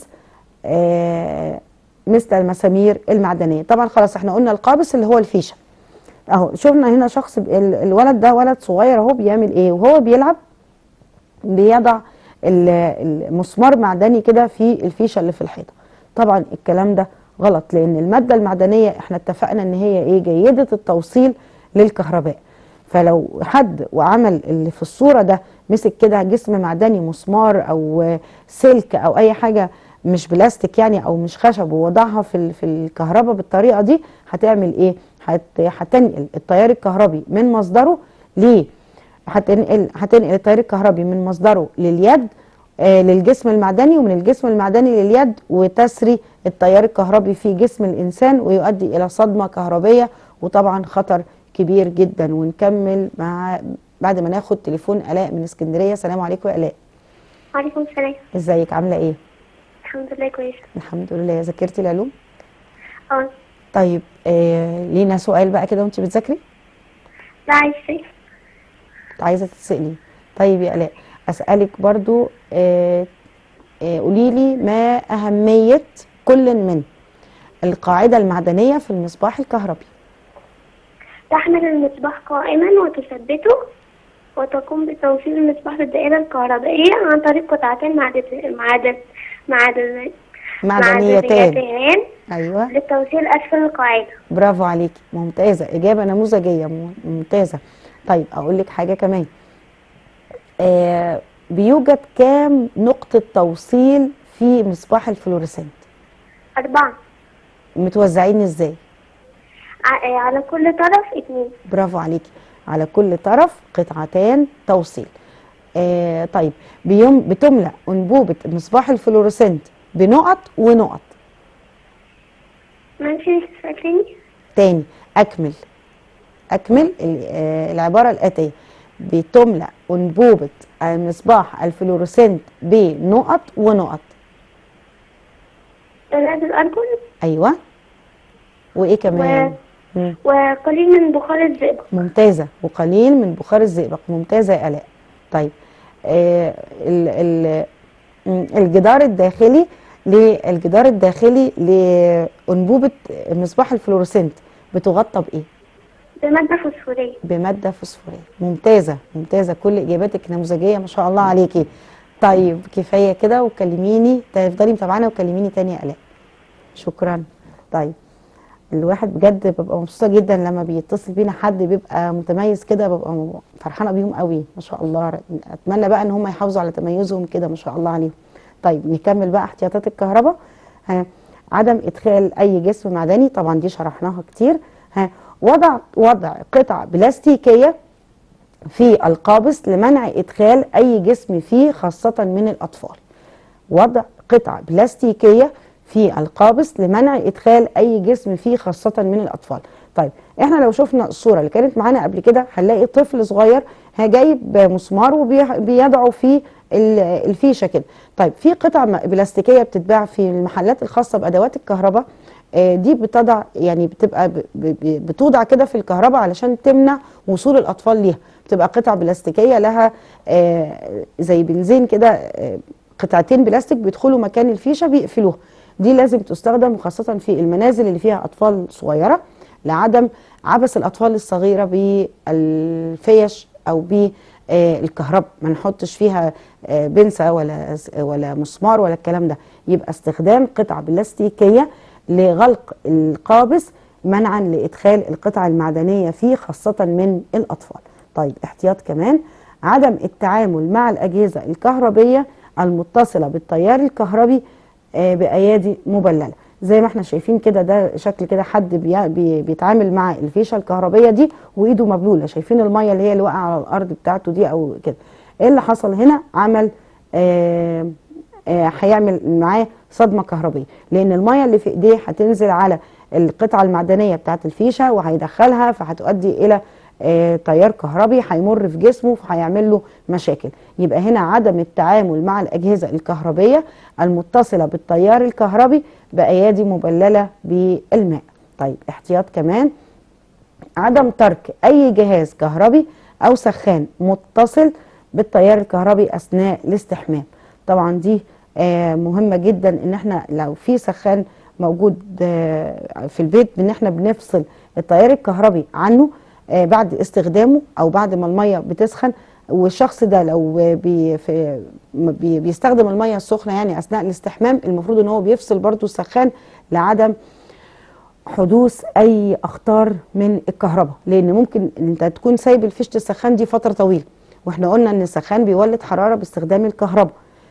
آه مثل المسامير المعدنيه طبعا خلاص احنا قلنا القابس اللي هو الفيشه اهو شفنا هنا شخص ب- ال- الولد ده ولد صغير اهو بيعمل ايه وهو بيلعب بيضع ال- المسمار معدني كده في الفيشه اللي في الحيطه طبعا الكلام ده غلط لان الماده المعدنيه احنا اتفقنا ان هي ايه جيده التوصيل للكهرباء فلو حد وعمل اللي في الصوره ده مسك كده جسم معدني مسمار او سلك او اي حاجه مش بلاستيك يعني او مش خشب ووضعها في ال- في الكهرباء بالطريقه دي هتعمل ايه هت- هتنقل التيار الكهربي من مصدره ليه هتنقل هتنقل التيار الكهربي من مصدره لليد آه للجسم المعدني ومن الجسم المعدني لليد وتسري التيار الكهربي في جسم الانسان ويؤدي الى صدمه كهربيه وطبعا خطر كبير جدا ونكمل مع بعد ما ناخد تليفون الاء من اسكندريه السلام عليكم يا الاء وعليكم السلام ازيك عامله ايه الحمد لله كويسة الحمد لله ذاكرتي العلوم اه طيب آه لينا سؤال بقى كده وانت بتذاكري لا عايز ايه عايزه تتسالي طيب يا الاء اسالك برضو آه آه قولي لي ما اهميه كل من القاعده المعدنيه في المصباح الكهربي تحمل المصباح قائما وتثبته وتقوم بتوصيل المصباح بالدائرة الكهربائية عن طريق قطعتين معدن معدن معدن معدنيتان معدنيتين ايوه للتوصيل أسفل القاعدة برافو عليكي ممتازه اجابه نموذجيه مم- ممتازه طيب اقول لك حاجه كمان آه بيوجد كام نقطه توصيل في مصباح الفلوريسنت أربعة متوزعين ازاي ع- على كل طرف اتنين برافو عليكي على كل طرف قطعتان توصيل آه طيب بيوم بتملأ أنبوبة مصباح الفلوريسنت بنقط ونقط ماشي فاكريني تاني أكمل أكمل ال- آه، العبارة الآتية بتملأ أنبوبة مصباح الفلوريسنت بنقط ونقط غاز الأرجون أيوة وإيه كمان مم. وقليل من بخار الزئبق ممتازة وقليل من بخار الزئبق ممتازة يا آلاء طيب آه ال ال مم، الجدار الداخلي للجدار الداخلي لأنبوبة مصباح الفلورسنت بتغطى بإيه؟ بمادة فوسفورية بمادة فوسفورية ممتازة ممتازة كل إجاباتك نموذجية ما شاء الله عليكي طيب كفاية كده وكلميني تفضلي متابعانا وكلميني تاني يا آلاء شكرا طيب الواحد بجد ببقى مبسوطة جدا لما بيتصل بينا حد بيبقى متميز كده ببقى م- فرحانة بيهم قوي ما شاء الله أتمنى بقى إن هم يحافظوا على تميزهم كده ما شاء الله عليهم طيب نكمل بقى احتياطات الكهرباء ها عدم ادخال اي جسم معدني طبعا دي شرحناها كتير ها وضع وضع قطع بلاستيكيه في القابس لمنع ادخال اي جسم فيه خاصه من الاطفال وضع قطع بلاستيكيه في القابس لمنع ادخال اي جسم فيه خاصه من الاطفال طيب احنا لو شفنا الصوره اللي كانت معانا قبل كده هنلاقي طفل صغير ها جايب مسمار وبيدعو فيه ال- الفيشه كده طيب في قطع م- بلاستيكيه بتتباع في المحلات الخاصه بادوات الكهرباء آه، دي بتضع يعني بتبقى ب- ب- بتوضع كده في الكهرباء علشان تمنع وصول الاطفال ليها بتبقى قطع بلاستيكيه لها آه، زي بنزين كده آه، قطعتين بلاستيك بيدخلوا مكان الفيشه بيقفلوها دي لازم تستخدم وخاصه في المنازل اللي فيها اطفال صغيره لعدم عبث الاطفال الصغيره بالفيش او بالكهرباء ما نحطش فيها آه، بنسه ولا ولا مسمار ولا الكلام ده يبقى استخدام قطع بلاستيكيه لغلق القابس منعا لادخال القطع المعدنيه فيه خاصه من الاطفال طيب احتياط كمان عدم التعامل مع الاجهزه الكهربيه المتصله بالتيار الكهربي آه، بايادي مبلله زي ما احنا شايفين كده ده شكل كده حد بي بي بيتعامل مع الفيشه الكهربيه دي وايده مبلوله شايفين الميه اللي هي اللي واقعه على الارض بتاعته دي او كده ايه اللي حصل هنا عمل آه آه، هيعمل معاه صدمه كهربيه لان الميه اللي في ايديه هتنزل على القطعه المعدنيه بتاعت الفيشه وهيدخلها فهتؤدي الى آه، تيار كهربي هيمر في جسمه فهيعمل له مشاكل يبقى هنا عدم التعامل مع الاجهزه الكهربيه المتصله بالتيار الكهربي بايادي مبلله بالماء طيب احتياط كمان عدم ترك اي جهاز كهربي او سخان متصل بالتيار الكهربي اثناء الاستحمام طبعا دي آه، مهمه جدا ان احنا لو في سخان موجود آه، في البيت ان احنا بنفصل التيار الكهربي عنه آه، بعد استخدامه او بعد ما الميه بتسخن والشخص ده لو بي في بي بيستخدم الميه السخنه يعني اثناء الاستحمام المفروض ان هو بيفصل برضو السخان لعدم حدوث اي اخطار من الكهرباء لان ممكن انت تكون سايب الفيشه السخان دي فتره طويله واحنا قلنا ان السخان بيولد حراره باستخدام الكهرباء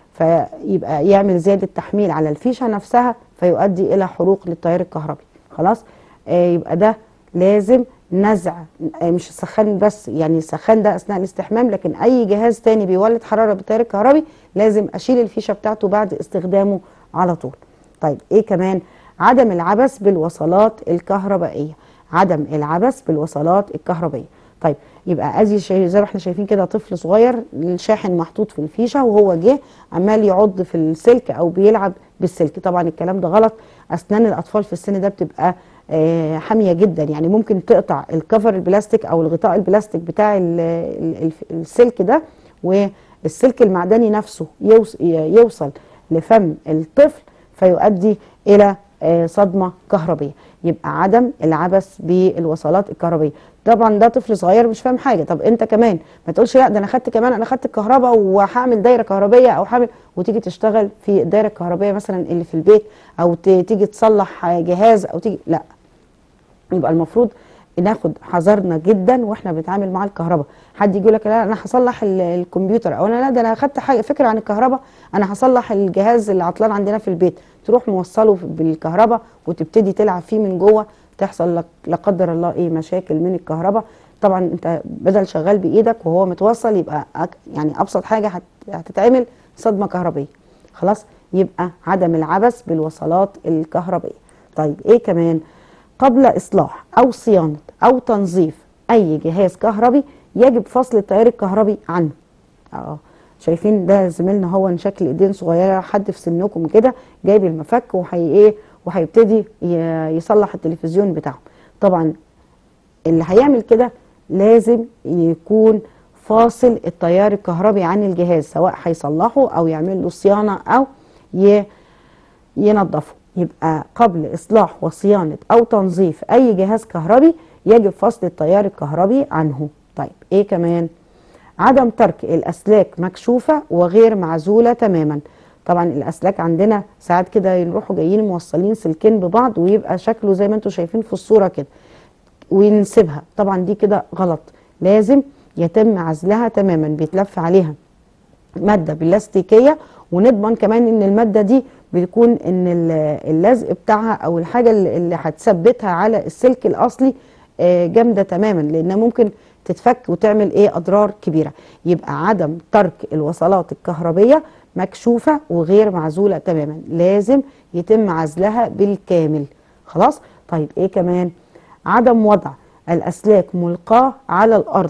فيبقى يعمل زياده تحميل على الفيشه نفسها فيؤدي الى حروق للتيار الكهربي خلاص آه يبقى ده لازم نزع آه مش السخان بس يعني السخان ده اثناء الاستحمام لكن اي جهاز تاني بيولد حراره بالتيار الكهربي لازم اشيل الفيشه بتاعته بعد استخدامه على طول طيب ايه كمان عدم العبث بالوصلات الكهربائيه عدم العبث بالوصلات الكهربائيه طيب يبقى ادي شيء زي ما احنا شايفين كده طفل صغير الشاحن محطوط في الفيشه وهو جه عمال يعض في السلك او بيلعب بالسلك طبعا الكلام ده غلط اسنان الاطفال في السن ده بتبقى آه، حاميه جدا يعني ممكن تقطع الكفر البلاستيك او الغطاء البلاستيك بتاع ال- ال- ال- السلك ده والسلك المعدني نفسه يوص- يوصل لفم الطفل فيؤدي الى آه، صدمه كهربيه يبقى عدم العبث بالوصلات الكهربيه طبعا ده طفل صغير مش فاهم حاجه طب انت كمان ما تقولش لا ده انا خدت كمان انا خدت الكهرباء وهعمل دايره كهربيه او هعمل وتيجي تشتغل في الدايره الكهربيه مثلا اللي في البيت او ت- تيجي تصلح جهاز او تيجي لا يبقى المفروض ناخد حذرنا جدا واحنا بنتعامل مع الكهرباء حد يجي لك لا انا هصلح ال- الكمبيوتر او انا لا ده انا اخدت حاجه فكره عن الكهرباء انا هصلح الجهاز اللي عطلان عندنا في البيت تروح موصله بالكهرباء وتبتدي تلعب فيه من جوه تحصل لك لا قدر الله ايه مشاكل من الكهرباء طبعا انت بدل شغال بايدك وهو متوصل يبقى أك- يعني ابسط حاجه هت- هتتعمل صدمه كهربيه خلاص يبقى عدم العبث بالوصلات الكهربيه طيب ايه كمان قبل إصلاح أو صيانة أو تنظيف أي جهاز كهربي يجب فصل التيار الكهربي عنه اه شايفين ده زميلنا هو شكل ايدين صغيره حد في سنكم كده جايب المفك وهي ايه وهيبتدي ي- يصلح التلفزيون بتاعه طبعا اللي هيعمل كده لازم يكون فاصل التيار الكهربي عن الجهاز سواء هيصلحه او يعمل له صيانه او ي... ينظفه يبقى قبل اصلاح وصيانه او تنظيف اي جهاز كهربي يجب فصل التيار الكهربي عنه طيب ايه كمان عدم ترك الاسلاك مكشوفه وغير معزوله تماما طبعا الاسلاك عندنا ساعات كده يروحوا جايين موصلين سلكين ببعض ويبقى شكله زي ما انتم شايفين في الصوره كده ونسيبها طبعا دي كده غلط لازم يتم عزلها تماما بيتلف عليها ماده بلاستيكيه ونضمن كمان ان الماده دي بيكون ان ال- اللزق بتاعها او الحاجه اللي اللي هتثبتها على السلك الاصلي آه، جامده تماما لانها ممكن تتفك وتعمل ايه اضرار كبيره يبقى عدم ترك الوصلات الكهربيه مكشوفه وغير معزوله تماما لازم يتم عزلها بالكامل خلاص طيب ايه كمان عدم وضع الاسلاك ملقاه على الارض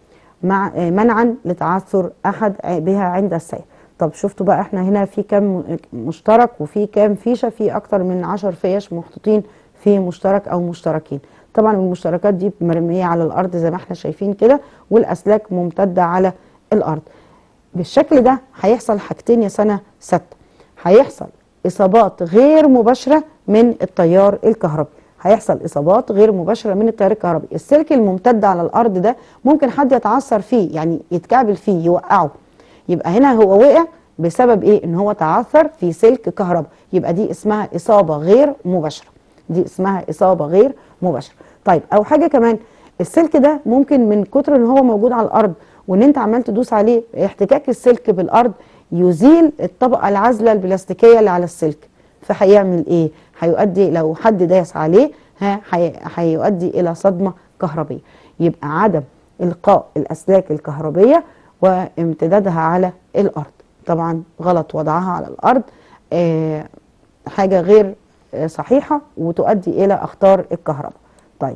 مع آه، منعا لتعثر احد ع- بها عند السير طب شفتوا بقى احنا هنا في كام مشترك وفي كام فيشه في اكتر من 10 فيش محطوطين في مشترك او مشتركين طبعا المشتركات دي مرميه على الارض زي ما احنا شايفين كده والاسلاك ممتده على الارض بالشكل ده هيحصل حاجتين يا سنه سته هيحصل اصابات غير مباشره من التيار الكهربي هيحصل اصابات غير مباشره من التيار الكهربي السلك الممتد على الارض ده ممكن حد يتعثر فيه يعني يتكعبل فيه يوقعه يبقى هنا هو وقع بسبب ايه ان هو تعثر في سلك كهرباء يبقى دي اسمها اصابه غير مباشره دي اسمها اصابه غير مباشره طيب او حاجه كمان السلك ده ممكن من كتر ان هو موجود على الارض وان انت عمال تدوس عليه احتكاك السلك بالارض يزيل الطبقه العازله البلاستيكيه اللي على السلك فهيعمل ايه هيؤدي لو حد داس عليه ها هي- هيؤدي الى صدمه كهربيه يبقى عدم القاء الاسلاك الكهربيه وامتدادها على الارض طبعا غلط وضعها على الارض آه حاجه غير آه صحيحه وتؤدي الى اخطار الكهرباء طيب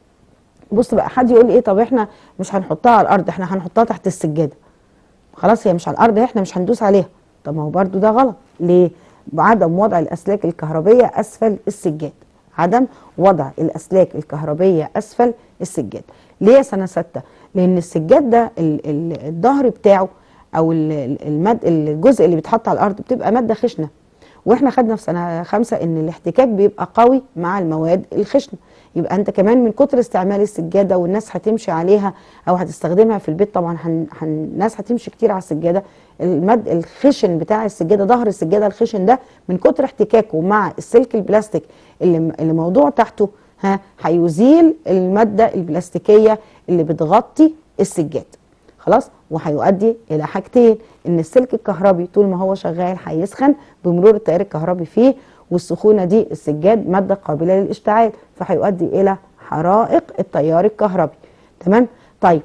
بص بقى حد يقول لي ايه طب احنا مش هنحطها على الارض احنا هنحطها تحت السجاده خلاص هي مش على الارض احنا مش هندوس عليها طب ما هو برضو ده غلط ليه بعدم وضع الاسلاك الكهربيه اسفل السجاد عدم وضع الاسلاك الكهربيه اسفل السجاد ليه يا سنه سته لان السجاد ده ال- ال- الظهر بتاعه او ال- ال- المد الجزء اللي بيتحط على الارض بتبقى ماده خشنه واحنا خدنا في سنه خمسه ان الاحتكاك بيبقى قوي مع المواد الخشنه يبقى انت كمان من كتر استعمال السجاده والناس هتمشي عليها او هتستخدمها في البيت طبعا هن... هن... الناس هتمشي كتير على السجاده المد الخشن بتاع السجاده ظهر السجاده الخشن ده من كتر احتكاكه مع السلك البلاستيك اللي اللي موضوع تحته ها هيزيل الماده البلاستيكيه اللي بتغطي السجاد خلاص وهيؤدي الى حاجتين ان السلك الكهربي طول ما هو شغال هيسخن بمرور التيار الكهربي فيه والسخونه دي السجاد ماده قابله للاشتعال فهيؤدي الى حرائق التيار الكهربي تمام طيب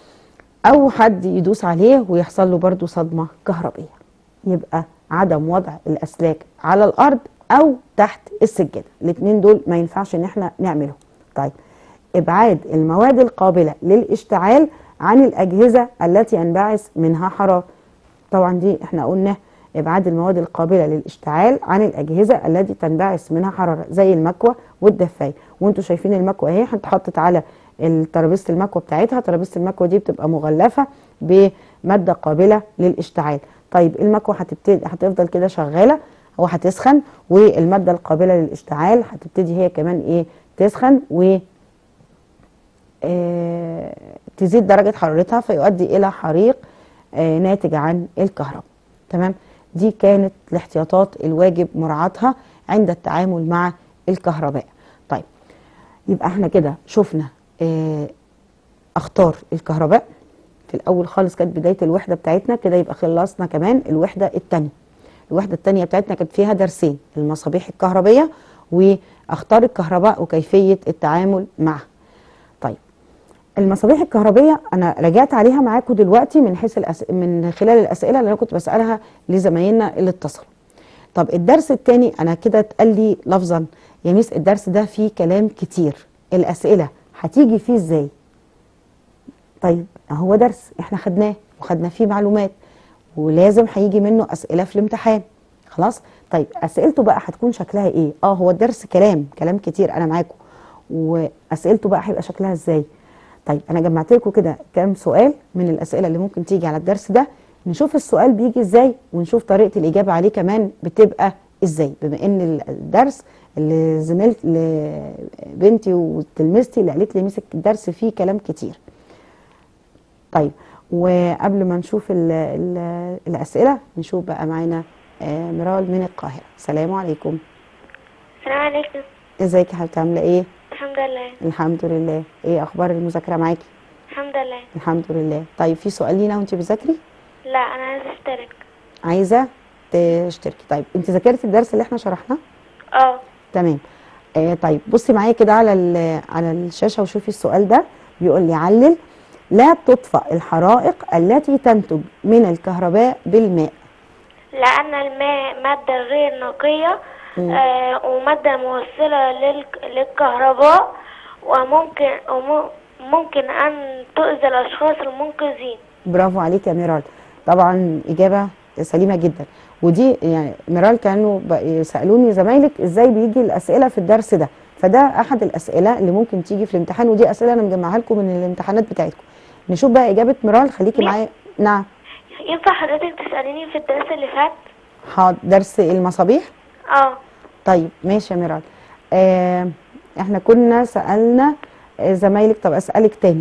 او حد يدوس عليه ويحصل له برضو صدمه كهربيه يبقى عدم وضع الاسلاك على الارض او تحت السجاده الاثنين دول ما ينفعش ان احنا نعملهم طيب ابعاد المواد القابله للاشتعال عن الاجهزه التي ينبعث منها حراره طبعا دي احنا قلنا ابعاد المواد القابله للاشتعال عن الاجهزه التي تنبعث منها حراره زي المكوى والدفايه وانتم شايفين المكوى اهي اتحطت على ترابيزه المكوى بتاعتها ترابيزه المكوى دي بتبقى مغلفه بماده قابله للاشتعال طيب المكوى هتبتدي هتفضل كده شغاله وهتسخن والماده القابله للاشتعال هتبتدي هي كمان ايه تسخن و آه تزيد درجه حرارتها فيؤدي الى حريق آه ناتج عن الكهرباء تمام دي كانت الاحتياطات الواجب مراعاتها عند التعامل مع الكهرباء طيب يبقى احنا كده شفنا اه اخطار الكهرباء في الاول خالص كانت بدايه الوحده بتاعتنا كده يبقى خلصنا كمان الوحده الثانيه الوحده الثانيه بتاعتنا كانت فيها درسين المصابيح الكهربيه واخطار الكهرباء وكيفيه التعامل معها طيب المصابيح الكهربيه انا رجعت عليها معاكم دلوقتي من حيث الأس... من خلال الاسئله اللي انا كنت بسالها لزمايلنا اللي اتصلوا طب الدرس الثاني انا كده اتقال لي لفظا يا ميس الدرس ده فيه كلام كتير الاسئله هتيجي فيه ازاي طيب هو درس احنا خدناه وخدنا فيه معلومات ولازم هيجي منه اسئله في الامتحان خلاص طيب اسئلته بقى هتكون شكلها ايه اه هو الدرس كلام كلام كتير انا معاكم واسئلته بقى هيبقى شكلها ازاي طيب انا جمعت لكم كده كام سؤال من الاسئله اللي ممكن تيجي على الدرس ده نشوف السؤال بيجي ازاي ونشوف طريقه الاجابه عليه كمان بتبقى ازاي بما ان الدرس اللي زميلت اللي بنتي وتلميذتي اللي قالت لي مسك الدرس فيه كلام كتير طيب وقبل ما نشوف ال ال الاسئله نشوف بقى معانا آه، ميرال من القاهره السلام عليكم السلام عليكم ازيك يا حبيبتي عامله ايه الحمد لله الحمد لله ايه اخبار المذاكره معاكي الحمد لله الحمد لله طيب في سؤال لينا وانت بتذاكري لا انا عايزه اشترك عايزه تشتركي طيب انت ذاكرتي الدرس اللي احنا شرحناه اه تمام آه طيب بصي معايا كده على ال- على الشاشه وشوفي السؤال ده بيقول لي علل لا تطفأ الحرائق التي تنتج من الكهرباء بالماء لان الماء ماده غير نقيه مم. آه وماده موصله للك... للكهرباء وممكن وم- ممكن ان تؤذي الاشخاص المنقذين برافو عليك يا ميرال طبعا اجابه سليمه جدا ودي يعني ميرال كانوا ب- سالوني زمايلك ازاي بيجي الاسئله في الدرس ده فده احد الاسئله اللي ممكن تيجي في الامتحان ودي اسئله انا مجمعها لكم من الامتحانات بتاعتكم نشوف بقى اجابه ميرال خليكي معايا نعم ينفع حضرتك تساليني في الدرس اللي فات حاضر درس المصابيح اه طيب ماشي يا ميرال آه احنا كنا سألنا آه زمايلك طب اسألك تاني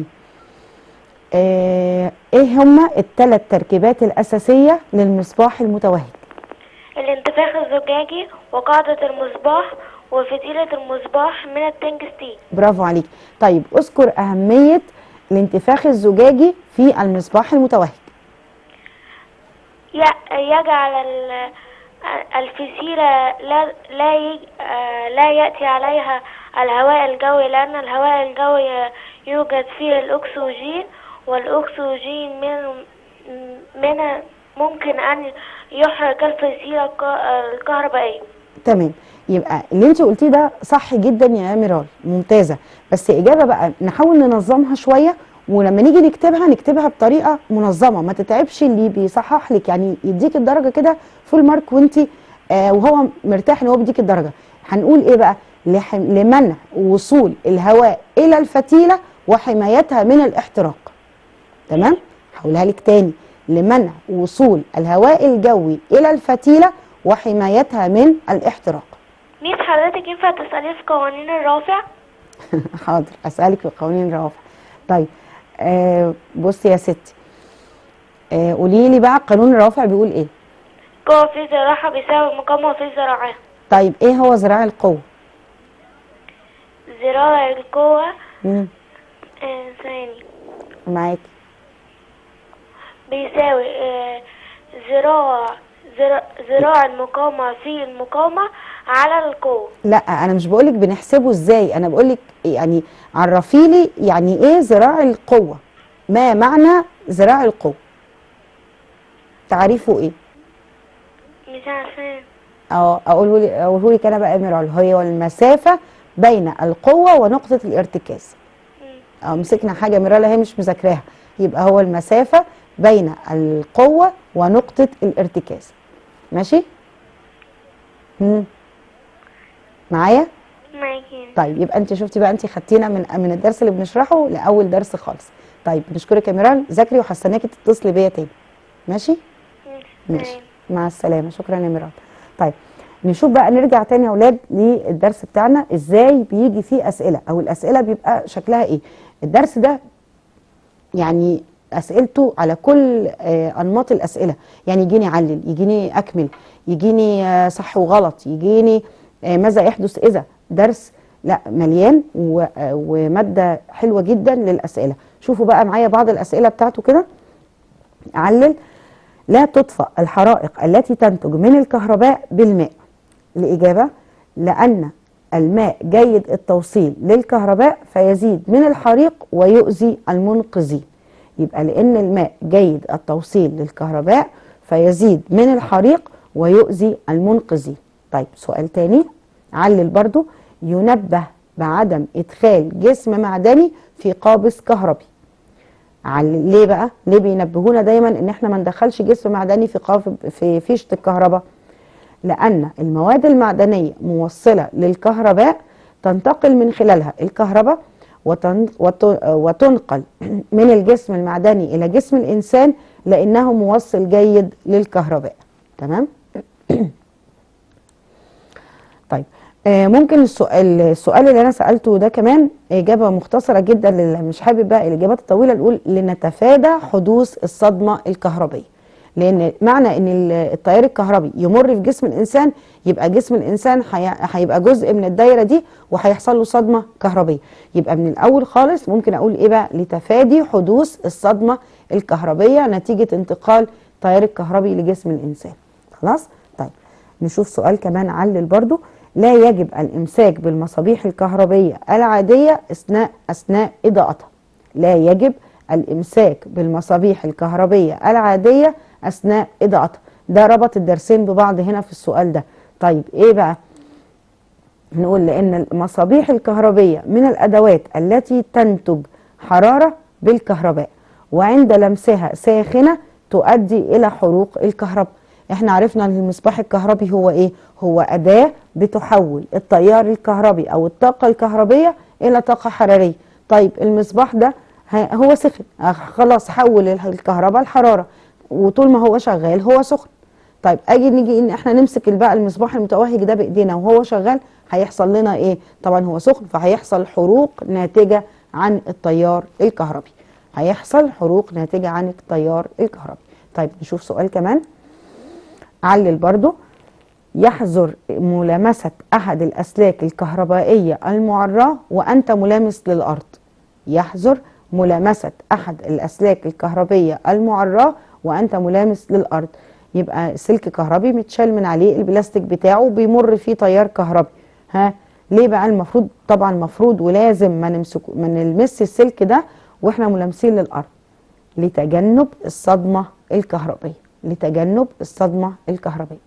آه ايه هما الثلاث تركيبات الأساسية للمصباح المتوهج الانتفاخ الزجاجي وقاعدة المصباح وفتيلة المصباح من التنجستين برافو عليك طيب اذكر أهمية الانتفاخ الزجاجي في المصباح المتوهج ي- يجعل ال- الفسيلة لا لا يج- آه، لا يأتي عليها الهواء الجوي لأن الهواء الجوي يوجد فيه الأكسجين والأكسجين من من ممكن أن يحرق الفسيلة الك- الكهربائية تمام يبقى اللي انت قلتيه ده صح جدا يا ميرال ممتازه بس اجابه بقى نحاول ننظمها شويه ولما نيجي نكتبها نكتبها بطريقه منظمه ما تتعبش اللي بيصحح لك يعني يديك الدرجه كده فول مارك وانت آه وهو مرتاح ان هو بيديك الدرجه هنقول ايه بقى لحم لمنع وصول الهواء الى الفتيله وحمايتها من الاحتراق تمام هقولها لك تاني لمنع وصول الهواء الجوي الى الفتيله وحمايتها من الاحتراق ميس حضرتك ينفع تسألي في قوانين الرافع؟ حاضر اسالك في قوانين الروافع طيب آه بصي يا ستي آه قولي لي بقى قانون الروافع بيقول ايه قوة في زراعة بيساوي مقاومة في زراعة طيب ايه هو ذراع القوه ذراع القوة مم. آه، ثاني معاكي بيساوي آه، ذراع ذرا- ذراع المقاومة في المقاومة على القوة لا انا مش بقولك بنحسبه ازاي انا بقولك يعني عرفي لي يعني ايه ذراع القوه ما معنى ذراع القوه تعريفه ايه مش عارفين اه اقوله لي اقوله لك انا بقى يا ميرال هي المسافه بين القوه ونقطه الارتكاز اه مسكنا حاجه ميرال هي مش مذاكراها يبقى هو المسافه بين القوه ونقطه الارتكاز ماشي مم. معايا معاكي طيب يبقى انت شفتي بقى انت خدتينا من من الدرس اللي بنشرحه لاول درس خالص طيب بنشكرك يا ميرال ذاكري وحسناكي تتصلي بيا تاني ماشي ماشي مع السلامه شكرا يا ميرال طيب نشوف بقى نرجع تاني يا اولاد للدرس بتاعنا ازاي بيجي فيه اسئله او الاسئله بيبقى شكلها ايه الدرس ده يعني اسئلته على كل آه، انماط الاسئله يعني يجيني علل يجيني اكمل يجيني آه، صح وغلط يجيني آه، ماذا يحدث اذا درس لا مليان و- آه، وماده حلوه جدا للاسئله شوفوا بقى معايا بعض الاسئله بتاعته كده علل لا تطفأ الحرائق التي تنتج من الكهرباء بالماء الإجابة لأن الماء جيد التوصيل للكهرباء فيزيد من الحريق ويؤذي المنقذين يبقى لأن الماء جيد التوصيل للكهرباء فيزيد من الحريق ويؤذي المنقذين طيب سؤال تاني علل برضو ينبه بعدم إدخال جسم معدني في قابس كهربي على ليه بقى ليه بينبهونا دايما ان احنا ما ندخلش جسم معدني في قاف في فيشه الكهرباء لان المواد المعدنيه موصله للكهرباء تنتقل من خلالها الكهرباء وتن- وت- وتنقل من الجسم المعدني إلى جسم الإنسان لأنه موصل جيد للكهرباء تمام؟ طيب آه، ممكن السؤال السؤال اللي انا سالته ده كمان اجابه مختصره جدا للي مش حابب بقى الاجابات الطويله نقول لنتفادى حدوث الصدمه الكهربيه لان معنى ان ال- التيار الكهربي يمر في جسم الانسان يبقى جسم الانسان هي- هيبقى جزء من الدايره دي وهيحصل له صدمه كهربيه يبقى من الاول خالص ممكن اقول ايه بقى لتفادي حدوث الصدمه الكهربيه نتيجه انتقال التيار الكهربي لجسم الانسان خلاص طيب نشوف سؤال كمان علل برضو لا يجب الامساك بالمصابيح الكهربيه العاديه اثناء اثناء اضاءتها لا يجب الامساك بالمصابيح الكهربيه العاديه اثناء اضاءتها ده ربط الدرسين ببعض هنا في السؤال ده طيب ايه بقى نقول لان المصابيح الكهربيه من الادوات التي تنتج حراره بالكهرباء وعند لمسها ساخنه تؤدي الى حروق الكهرباء احنا عرفنا ان المصباح الكهربي هو ايه هو اداه بتحول التيار الكهربي او الطاقه الكهربيه الى طاقه حراريه طيب المصباح ده ه- هو سخن آه، خلاص حول الكهرباء لحراره وطول ما هو شغال هو سخن طيب اجي نيجي ان احنا نمسك بقى المصباح المتوهج ده بايدينا وهو شغال هيحصل لنا ايه طبعا هو سخن فهيحصل حروق ناتجه عن التيار الكهربي هيحصل حروق ناتجه عن التيار الكهربي طيب نشوف سؤال كمان علل برضو يحظر ملامسة أحد الأسلاك الكهربائية المعراة وأنت ملامس للأرض يحظر ملامسة أحد الأسلاك الكهربية المعراة وأنت ملامس للأرض يبقى سلك كهربي متشال من عليه البلاستيك بتاعه بيمر فيه تيار كهربي ها ليه بقى المفروض طبعا المفروض ولازم ما نمسك ما نلمس السلك ده واحنا ملامسين للأرض لتجنب الصدمة الكهربية لتجنب الصدمة الكهربية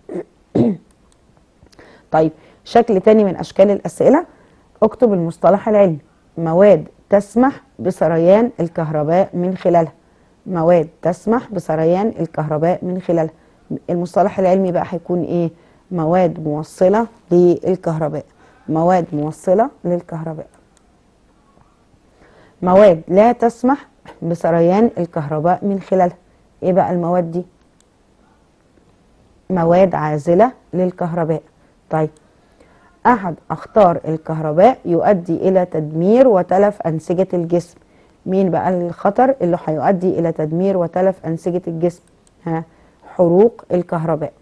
طيب شكل تاني من أشكال الأسئلة اكتب المصطلح العلمي مواد تسمح بسريان الكهرباء من خلالها مواد تسمح بسريان الكهرباء من خلالها المصطلح العلمي بقى هيكون ايه مواد موصلة للكهرباء مواد موصلة للكهرباء مواد لا تسمح بسريان الكهرباء من خلالها ايه بقى المواد دي مواد عازلة للكهرباء طيب أحد أخطار الكهرباء يؤدي إلى تدمير وتلف أنسجة الجسم مين بقى الخطر اللي هيؤدي إلى تدمير وتلف أنسجة الجسم ها حروق الكهرباء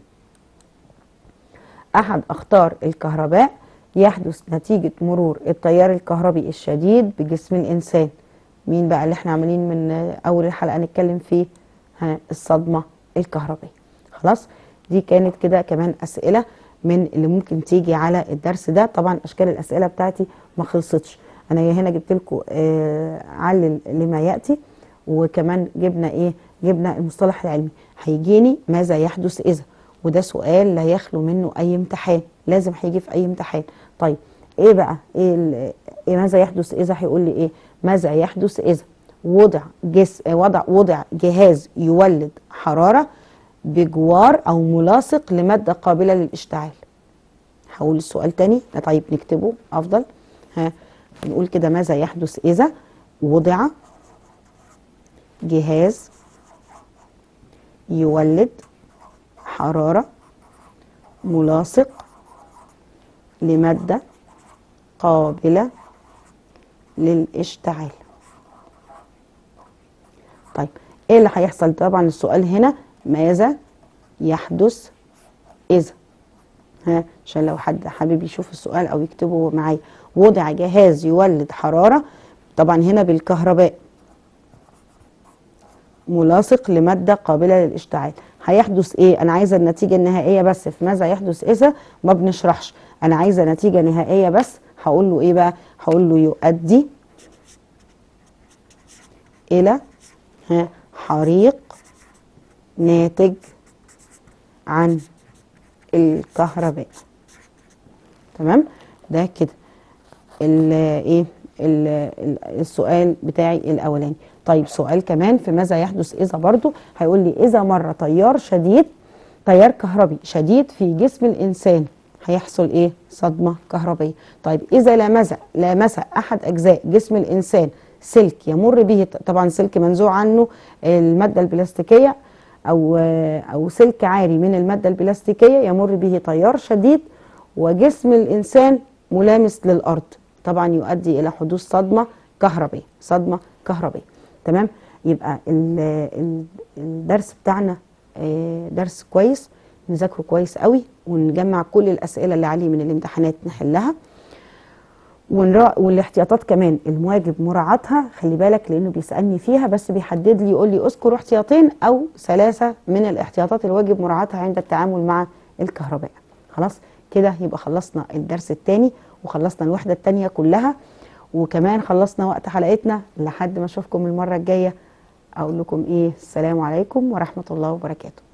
أحد أخطار الكهرباء يحدث نتيجة مرور التيار الكهربي الشديد بجسم الإنسان مين بقى اللي احنا عاملين من أول الحلقة نتكلم فيه ها الصدمة الكهربية خلاص دي كانت كده كمان أسئلة من اللي ممكن تيجي على الدرس ده طبعا أشكال الأسئلة بتاعتي ما خلصتش أنا هنا جبت لكم آه علل لما يأتي وكمان جبنا إيه جبنا المصطلح العلمي هيجيني ماذا يحدث إذا وده سؤال لا يخلو منه أي امتحان لازم هيجي في أي امتحان طيب إيه بقى إيه, ال- إيه ماذا يحدث إذا هيقول لي إيه ماذا يحدث إذا وضع جس وضع وضع جهاز يولد حرارة بجوار أو ملاصق لمادة قابلة للاشتعال هقول السؤال تاني طيب نكتبه أفضل ها نقول كده ماذا يحدث إذا وضع جهاز يولد حرارة ملاصق لمادة قابلة للاشتعال طيب ايه اللي هيحصل طبعا السؤال هنا ماذا يحدث اذا ها عشان لو حد حابب يشوف السؤال او يكتبه معايا وضع جهاز يولد حرارة طبعا هنا بالكهرباء ملاصق لمادة قابلة للاشتعال هيحدث ايه انا عايزة النتيجة النهائية بس في ماذا يحدث اذا ما بنشرحش انا عايزة نتيجة نهائية بس هقول له ايه بقى هقول له يؤدي الى ها حريق ناتج عن الكهرباء تمام ده كده ال ايه ال- ال- السؤال بتاعي الاولاني طيب سؤال كمان في ماذا يحدث اذا برضو هيقول لي اذا مر تيار شديد تيار كهربي شديد في جسم الانسان هيحصل ايه صدمه كهربيه طيب اذا لامس لامس احد اجزاء جسم الانسان سلك يمر به طبعا سلك منزوع عنه الماده البلاستيكيه او او سلك عاري من الماده البلاستيكيه يمر به تيار شديد وجسم الانسان ملامس للارض طبعا يؤدي الى حدوث صدمه كهربيه صدمه كهربيه تمام يبقى ال- ال- الدرس بتاعنا آه، درس كويس نذاكره كويس قوي ونجمع كل الاسئله اللي عليه من الامتحانات نحلها ونرا... والاحتياطات كمان المواجب مراعاتها خلي بالك لانه بيسالني فيها بس بيحدد لي يقول لي اذكر احتياطين او ثلاثه من الاحتياطات الواجب مراعاتها عند التعامل مع الكهرباء خلاص كده يبقى خلصنا الدرس الثاني وخلصنا الوحده الثانيه كلها وكمان خلصنا وقت حلقتنا لحد ما اشوفكم المره الجايه اقول لكم ايه السلام عليكم ورحمه الله وبركاته